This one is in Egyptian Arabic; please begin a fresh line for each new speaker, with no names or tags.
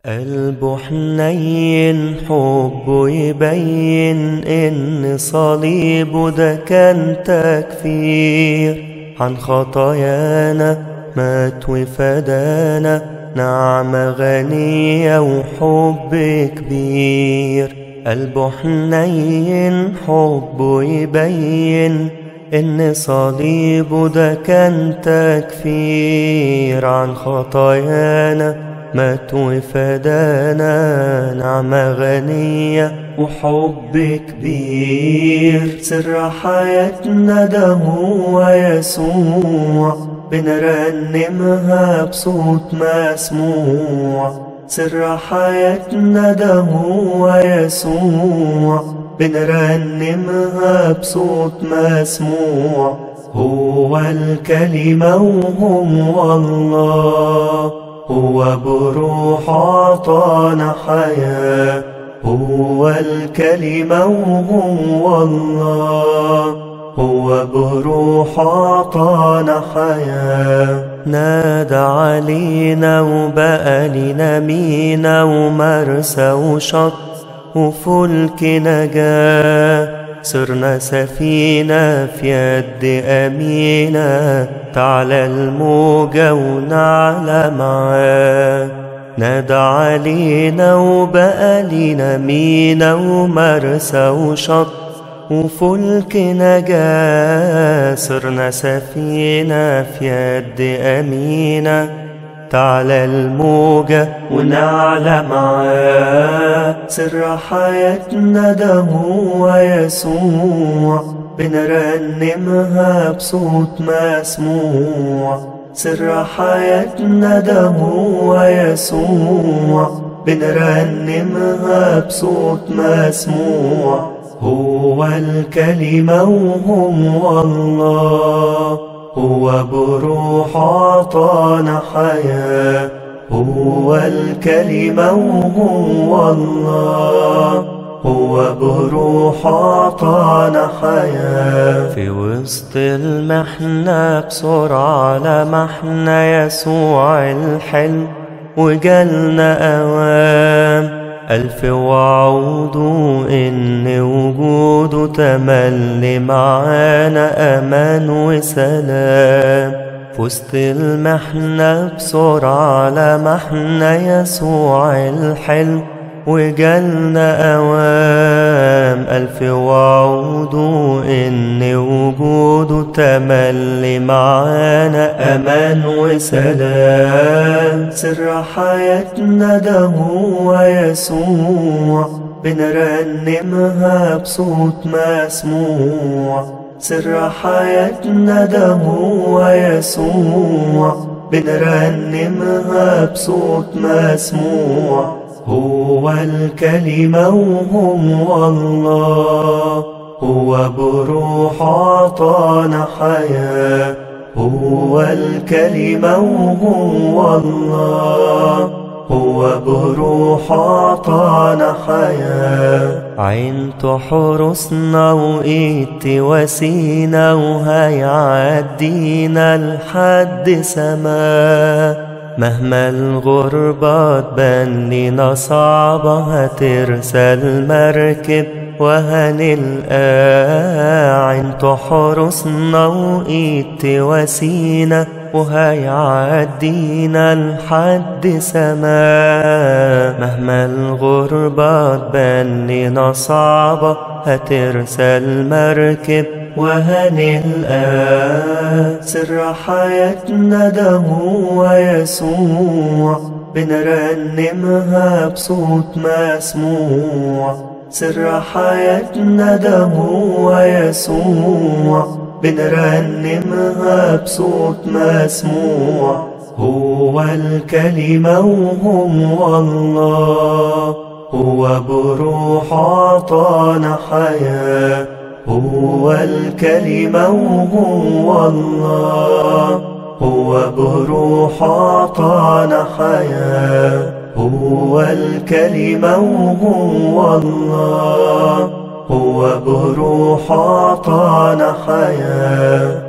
قلبه حنين حبه يبين إن صليبه ده كان تكفير عن خطايانا مات وفدانا نعمة غنية وحب كبير قلبه حنين حبه يبين إن صليبه ده كان تكفير عن خطايانا مات وفدانا نعمة غنية وحب كبير سر حياتنا ده هو يسوع بنرنمها بصوت مسموع سر حياتنا ده هو يسوع بنرنمها بصوت مسموع هو الكلمة وهو الله هو بروح عطانا حياة هو الكلمة وهو الله هو بروح عطانا حياة نادى علينا وبقى لنا مينا ومرسى وشط وفلك نجاه صرنا سفينة في يد أمينة تعلى الموجة ونعلى معاه نادى علينا وبقى لينا مينا ومرسى وشط وفلك نجاة صرنا سفينة في يد أمينة تعلى الموجة ونعلى معاه سر حياتنا ده هو يسوع بنرنمها بصوت مسموع سر حياتنا ده هو يسوع بنرنمها بصوت مسموع هو الكلمة وهو الله هو بروح عطانا حياة هو الكلمة وهو الله هو بروح عطانا حياة في وسط المحنة بسرعة لمحنا يسوع الحلم وجالنا أوام ألف وعود إن وجوده تملي معانا أمان وسلام في وسط المحنة بسرعة لمحنا يسوع الحلم وجالنا أوام ألف وعود إن وجوده تملي معانا أمان وسلام سر حياتنا ده هو يسوع بنرنمها بصوت مسموع سر حياتنا ده هو يسوع بنرنمها بصوت مسموع هو الكلمة وهو الله هو بروح عطانا حياة هو الكلمة وهو الله هو بروح عطانا حياة عين تحرسنا وإيد وسينا وهيعدينا لحد سما مهما الغربة تبان لنا صعبة هترسل مركب وهنلقى عين تحرسنا وإيد تواسينا وهيعدينا لحد سما مهما الغربة تبان لنا صعبة هترسل مركب وهنلقى سر حياتنا ده هو يسوع بنرنمها بصوت مسموع سر حياتنا ده هو يسوع بنرنمها بصوت مسموع هو الكلمة وهو الله هو بروح عطانا حياة هو الكلمة وهو الله هو بروح عطانا حياة هو الكلمة وهو الله هو بروح عطانا حياه